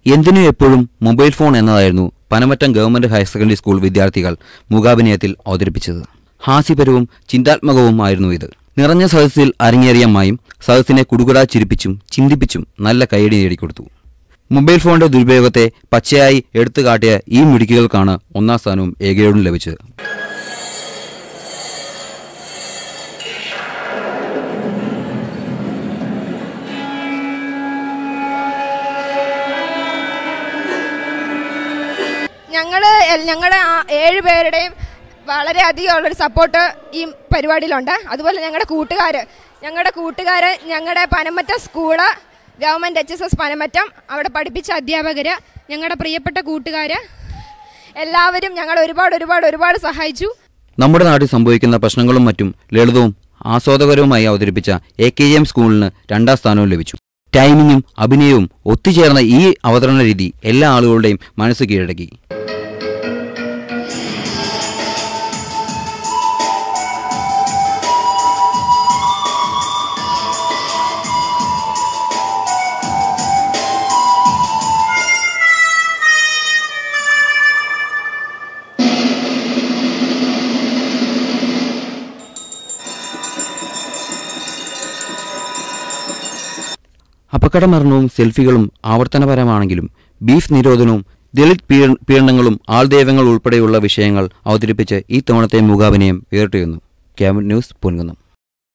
എന്തിനും എപ്പോഴും mobile phone എന്നതായിരുന്നു Panamattam government higher secondary school വിദ്യാർത്ഥികൾ മൂകാഭിനയത്തിൽ അവതരിപ്പിച്ചത് ഹാസ്യപരവും ചിന്താത്മകവും ആയിരുന്നു ഇത് നിറഞ്ഞ സദസ്സിൽ അരങ്ങേറിയ മായും സദസ്സിനെ കുടുകുടാ ചിരിപ്പിച്ചും ചിന്തിപ്പിച്ചും നല്ല കൈയടി നേടിക്കൊടുത്തു മൊബൈൽ ഫോണിന്റെ ദുരുപയോഗത്തെ പച്ചയായി എടുത്തു കാട്ടിയ ഈ മിടുക്കികൾക്കാണ് ഒന്നാം സ്ഥാനവും ഏകയോടും ലഭിച്ചത് ഞങ്ങൾ ഞങ്ങളുടെ ഏഴ് പേരുടെയും വളരെയധികം ഉള്ളൊരു സപ്പോർട്ട് ഈ പരിപാടിയിലുണ്ട് അതുപോലെ ഞങ്ങളുടെ കൂട്ടുകാർ ഞങ്ങളുടെ കൂട്ടുകാർ ഞങ്ങളുടെ Panamatta school government H S S Panamattam അവിടെ പഠിപ്പിച്ച അധ്യാപകർ ഞങ്ങളുടെ പ്രിയപ്പെട്ട കൂട്ടുകാർ എല്ലാവരും ഞങ്ങൾ ഒരുപാട് ഒരുപാട് ഒരുപാട് സഹായിച്ചു നമ്മുടെ നാട്ടിൽ സംഭവിക്കുന്ന പ്രശ്നങ്ങളും മറ്റും ലളിതവും ആസ്വാദകരവുമായി അവതരിപ്പിച്ച എ കെ എം സ്കൂളിന് രണ്ടാം സ്ഥാനവും ലഭിച്ചു ടൈമിങ്ങും അഭിനയവും ഒത്തുചേർന്ന ഈ അവതരണ രീതി എല്ലാ ആളുകളുടെയും മനസ്സ് കീഴടക്കി അപകടമരണവും സെൽഫികളും ആവർത്തനപരമാണെങ്കിലും ബീഫ് നിരോധനവും ദളിത് പീഡ- പീഡനങ്ങളും ആൾദൈവങ്ങൾ ഉൾപ്പെടെയുള്ള വിഷയങ്ങൾ അവതരിപ്പിച്ച് ഈ തവണത്തെ മൂകാഭിനയം വേറിട്ടിരുന്നു ക്യാബിൻ ന്യൂസ് പൊൻകുന്നം